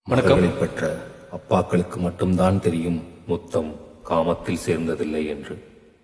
வணக்கம். மகள்களை பெற்ற அப்பாக்களுக்கு மட்டும்தான் தெரியும் முத்தம் காமத்தில் சேர்ந்ததில்லை என்று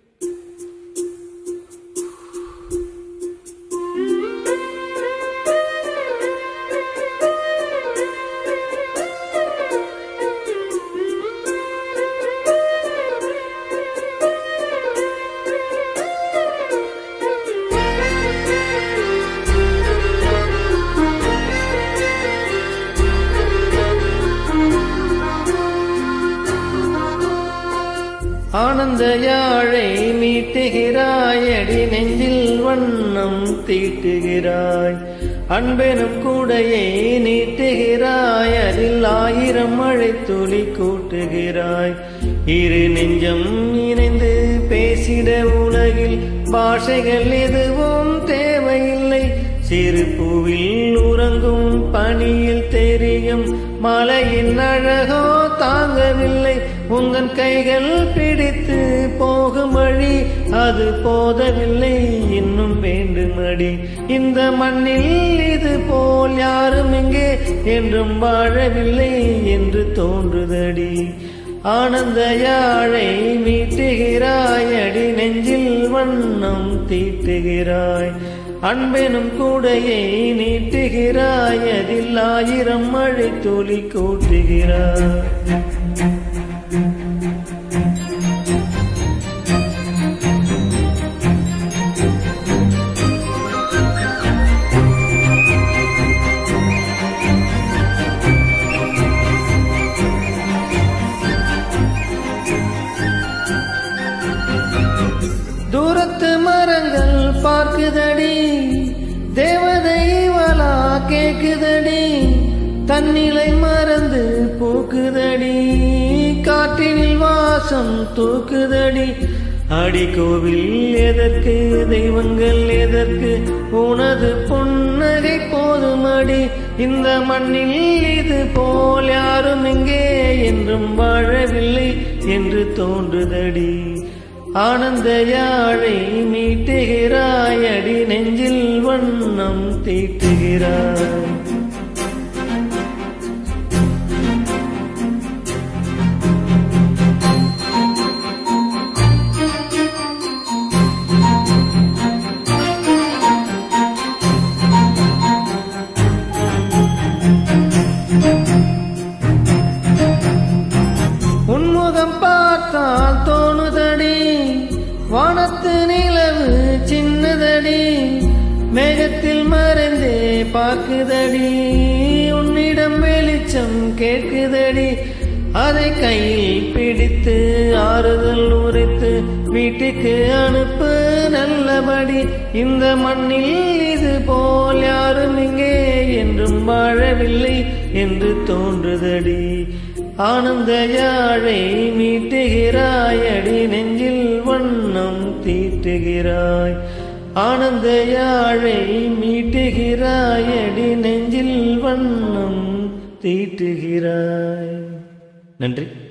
ஆனந்த யாழை மீட்டுகிறாயடி நெஞ்சில் வண்ணம் தீட்டுகிறாய் அன்பெனும் கூடையை நீட்டுகிறாய் அதில் ஆயிரம் மழை துளி கூட்டுகிறாய் இரு நெஞ்சம் இணைந்து பேசிட உலகில் பாஷைகள் எதுவும் தேவையில்லை சிறு பூவில் உறங்கும் பனியில் தெரியும் மலையின் அழகோ தாங்கவில்லை உங்கள் கைகள் பிடித்து போகும் வழி அது போதவில்லை இன்னும் வேண்டுமடி இந்த மண்ணில் இது போல் யாரும் இங்கே என்றும் வாழவில்லை என்று தோன்றுதடி ஆனந்த யாழை மீட்டுகிறாய் அடி நெஞ்சில் வண்ணம் தீட்டுகிறாய் அன்பெனும் கூடையை நீட்டுகிறாய் அதில் ஆயிரம் மழை துளி கூட்டுகிறாய் தூரத்து மரங்கள் பார்க்குதடி தேவதை வலா கேக்குதடி தன்னிலை மறந்து பூக்குதடி காற்றினில் வாசம் தூக்குதடி அடி கோவில் எதற்கு தெய்வங்கள் எதற்கு உனது புன்னகை போதுமடி இந்த மண்ணில் இது போல் யாரும் இங்கே என்றும் வாழவில்லை என்று தோன்றுதடி ஆனந்த யாழை மீட்டுகிறாய் அடி நெஞ்சில் வண்ணம் தீட்டுகிறாய் உன்முகம் பார்த்தால் தோணுதடி வானத்து நிலவு சின்னதடி மேகத்தில் மறைந்தே பார்க்குதடி உன்னிடம் வெளிச்சம் கேட்குதடி அதை கையில் பிடித்து ஆறுதல் உரைத்து வீட்டுக்கு அனுப்பு நல்லபடி இந்த மண்ணில் இது போல் யாரும் இங்கே என்றும் வாழவில்லை என்று தோன்றுதடி ஆனந்த யாழை மீட்டுகிறாய் அடி நெஞ்சில் வண்ணம் தீட்டுகிறாய் ஆனந்த யாழை மீட்டுகிறாய் அடி நெஞ்சில் வண்ணம் தீட்டுகிறாய் நன்றி